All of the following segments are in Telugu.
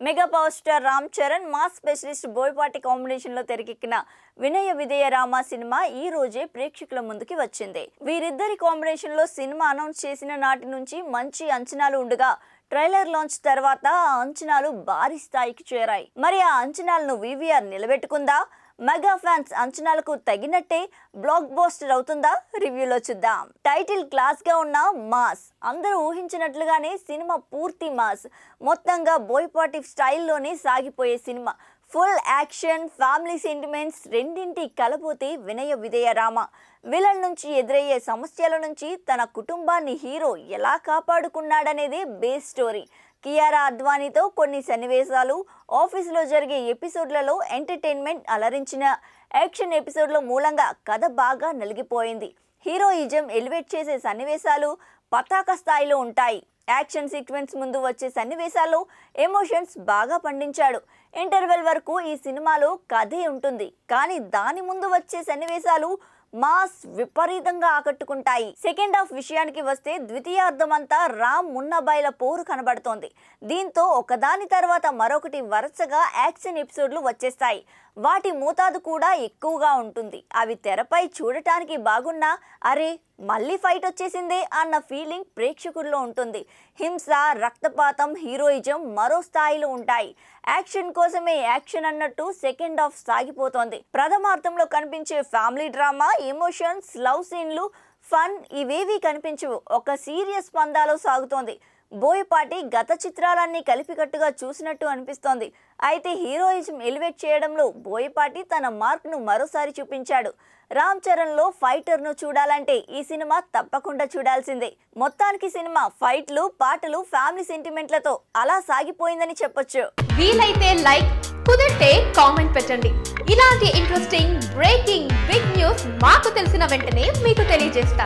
mega power star Ram Charan mass specialist Boyapati combination లో తెరకెక్కిన వినయ విధేయ రామ సినిమా ఈ రోజే ప్రేక్షకుల ముందుకి వచ్చింది వీరిద్దరి కాంబినేషన్ లో సినిమా అనౌన్స్ చేసిన నాటి నుంచి మంచి అంచనాలు ఉండగా ట్రైలర్ లాంచ్ తర్వాత ఆ అంచనాలు భారీ స్థాయికి చేరాయి మరి ఆ అంచనాలను వివిఆర్ నిలబెట్టుకుందా మెగా ఫ్యాన్స్ అంచనాలకు తగినట్టే బ్లాక్ బోస్టర్ అవుతుందా రివ్యూలో చూద్దాం టైటిల్ క్లాస్ గా ఉన్న మాస్ అందరూ ఊహించినట్లుగానే సినిమా పూర్తి మాస్ మొత్తంగా బోయపాటి స్టైల్లోనే సాగిపోయే cinema full action family sentiments రెండింటి కలబోతే వినయ విధేయ రామ విలన్ నుంచి ఎదురయ్యే సమస్యల నుంచి తన కుటుంబాన్ని హీరో ఎలా కాపాడుకున్నాడనేదే బేస్ స్టోరీ కియారా అద్వానీతో కొన్ని సన్నివేశాలు ఆఫీసులో జరిగే ఎపిసోడ్లలో ఎంటర్టైన్మెంట్ అలరించిన యాక్షన్ ఎపిసోడ్ల మూలంగా కథ బాగా నలిగిపోయింది హీరోయిజం ఎలివేట్ చేసే సన్నివేశాలు పతాక స్థాయిలో ఉంటాయి యాక్షన్ సీక్వెన్స్ ముందు వచ్చే సన్నివేశాల్లో ఎమోషన్స్ బాగా పండించాడు ఇంటర్వెల్ వరకు ఈ సినిమాలో కథే ఉంటుంది కానీ దాని ముందు వచ్చే సన్నివేశాలు మాస్ విపరీతంగా ఆకట్టుకుంటాయి సెకండ్ హాఫ్ విషయానికి వస్తే ద్వితీయార్థమంతా రామ్ మున్నబాయిల పోరు కనబడుతోంది దీంతో ఒకదాని తర్వాత మరొకటి వరుసగా యాక్షన్ ఎపిసోడ్లు వచ్చేస్తాయి వాటి మోతాదు కూడా ఎక్కువగా ఉంటుంది అవి తెరపై చూడటానికి బాగున్నా అరే మళ్ళీ ఫైట్ వచ్చేసిందే అన్న ఫీలింగ్ ప్రేక్షకుల్లో ఉంటుంది హింస రక్తపాతం హీరోయిజం మరో స్థాయిలో ఉంటాయి యాక్షన్ కోసమే యాక్షన్ అన్నట్టు సెకండ్ హాఫ్ సాగిపోతోంది ప్రథమార్థంలో కనిపించే ఫ్యామిలీ డ్రామా ఎమోషన్స్ లవ్ సీన్లు ఫన్ ఇవేవీ కనిపించవు ఒక సీరియస్ పందాలో సాగుతోంది బోయపాటి గత చిత్రాలన్నీ కలిపికట్టుగా చూసినట్టు అనిపిస్తోంది అయితే హీరోయిజం ఎలివేట్ చేయడంలో బోయపాటి తన మార్క్ను మరోసారి చూపించాడు రామ్ చరణ్లో ఫైటర్ను చూడాలంటే ఈ సినిమా తప్పకుండా చూడాల్సిందే మొత్తానికి సినిమా ఫైట్లు పాటలు ఫ్యామిలీ సెంటిమెంట్లతో అలా సాగిపోయిందని చెప్పొచ్చు వీలైతే లైక్ కుదిరితే కామెంట్ పెట్టండి ఇలాంటి ఇంట్రెస్టింగ్ బ్రేకింగ్ బిగ్ న్యూస్ మాకు తెలిసిన వెంటనే మీకు తెలియజేస్తాం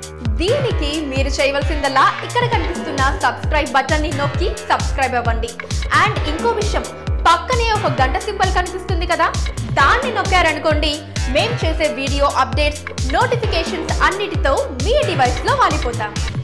దీనికి మీరు చేయవలసిందల్లా ఇక్కడ కనిపిస్తున్న సబ్స్క్రైబ్ బటన్ ని నొక్కి సబ్స్క్రైబ్ అవ్వండి అండ్ ఇంకో విషయం పక్కనే ఒక గంట సింబల్ కనిపిస్తుంది కదా దాన్ని నొక్కారనుకోండి మేం చేసే వీడియో అప్డేట్స్ నోటిఫికేషన్స్ అన్నిటితో మీ డివైస్ లో వాలిపోతాం